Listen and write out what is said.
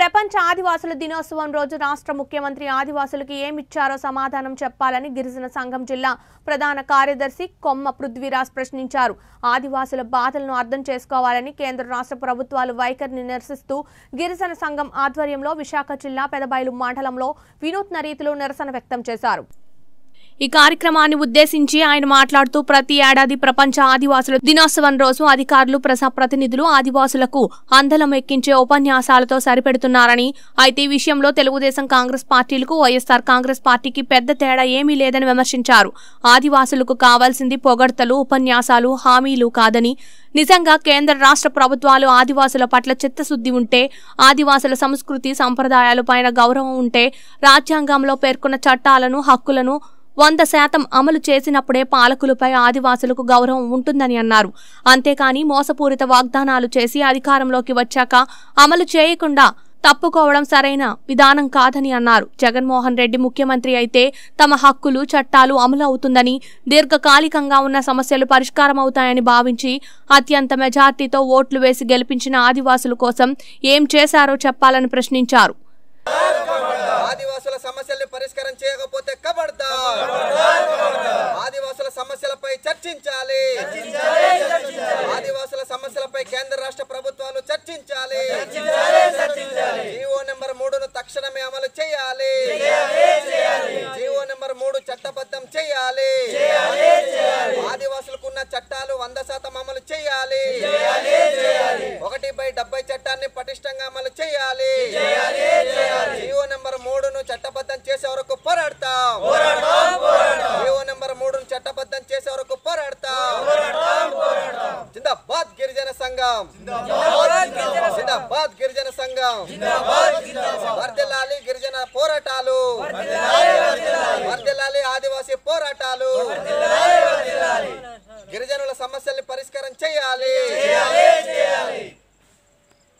ప్రపంచ ఆదివాసుల దినోత్సవం రోజు రాష్ట్ర ముఖ్యమంత్రి ఆదివాసులకు ఏమిచ్చారో సమాధానం చెప్పాలని గిరిజన సంఘం జిల్లా ప్రధాన కార్యదర్శి కొమ్మ పృథ్వీరాజ్ ప్రశ్నించారు ఆదివాసుల బాధలను అర్థం చేసుకోవాలని కేంద్ర రాష్ట్ర ప్రభుత్వాలు వైఖరిని నిరసిస్తూ గిరిజన సంఘం ఆధ్వర్యంలో విశాఖ జిల్లా పెదబైలు మండలంలో వినూత్న రీతిలో నిరసన వ్యక్తం చేశారు ఈ కార్యక్రమాన్ని ఉద్దేశించి ఆయన మాట్లాడుతూ ప్రతి ఏడాది ప్రపంచ ఆదివాసుల దినోత్సవం రోజు అధికారులు ప్రజా ప్రతినిధులు ఆదివాసులకు అందలం ఎక్కించే ఉపన్యాసాలతో సరిపెడుతున్నారని అయితే ఈ విషయంలో తెలుగుదేశం కాంగ్రెస్ పార్టీలకు వైఎస్ఆర్ కాంగ్రెస్ పార్టీకి పెద్ద తేడా ఏమీ లేదని విమర్శించారు ఆదివాసులకు కావాల్సింది పొగడ్తలు ఉపన్యాసాలు హామీలు కాదని నిజంగా కేంద్ర రాష్ట్ర ప్రభుత్వాలు ఆదివాసుల పట్ల చిత్తశుద్ధి ఉంటే ఆదివాసుల సంస్కృతి సంప్రదాయాలు పైన గౌరవం ఉంటే రాజ్యాంగంలో పేర్కొన్న చట్టాలను హక్కులను వంద శాతం అమలు చేసినప్పుడే పాలకులపై ఆదివాసులకు గౌరవం ఉంటుందని అన్నారు అంతేకాని మోసపూరిత వాగ్దానాలు చేసి అధికారంలోకి వచ్చాక అమలు చేయకుండా తప్పుకోవడం సరైన విధానం కాదని అన్నారు జగన్మోహన్ రెడ్డి ముఖ్యమంత్రి అయితే తమ హక్కులు చట్టాలు అమలు అవుతుందని దీర్ఘకాలికంగా ఉన్న సమస్యలు పరిష్కారం అవుతాయని భావించి అత్యంత మెజార్టీతో ఓట్లు వేసి గెలిపించిన ఆదివాసుల కోసం ఏం చేశారో చెప్పాలని ప్రశ్నించారు ఆదివాసుల సమస్యల్ని పరిష్కారం చేయకపోతే కబడతా ఆదివాసుల సమస్యలపై చర్చించాలి ఆదివాసుల సమస్యలపై కేంద్ర రాష్ట్ర ప్రభుత్వాలు చర్చించాలి జీవో నెంబర్ మూడును తక్షణమే అమలు చేయాలి జీవో నెంబర్ మూడు చట్టబద్ధం చేయాలి ఆదివాసులకు ఉన్న చట్టాలు వంద శాతం అమలు చేయాలి ఒకటి బై డెబ్బై చట్టాన్ని పటిష్టంగా అమలు చేయాలి జీవో నెంబర్ మూడును చట్టబద్ధం చేసే వరకు పోరాడతాం జీవో నెంబర్ మూడును చట్టబద్ధం చేసే వరకు పోరాడతాం జిందాబాద్ గిరిజన సంఘం జిందాబాద్ గిరిజన సంఘం వర్దిల్లాలి గిరిజన పోరాటాలు వర్దిల్లాలి ఆదివాసీ పోరాటాలు గిరిజనుల సమస్యల్ని పరిష్కరించాలి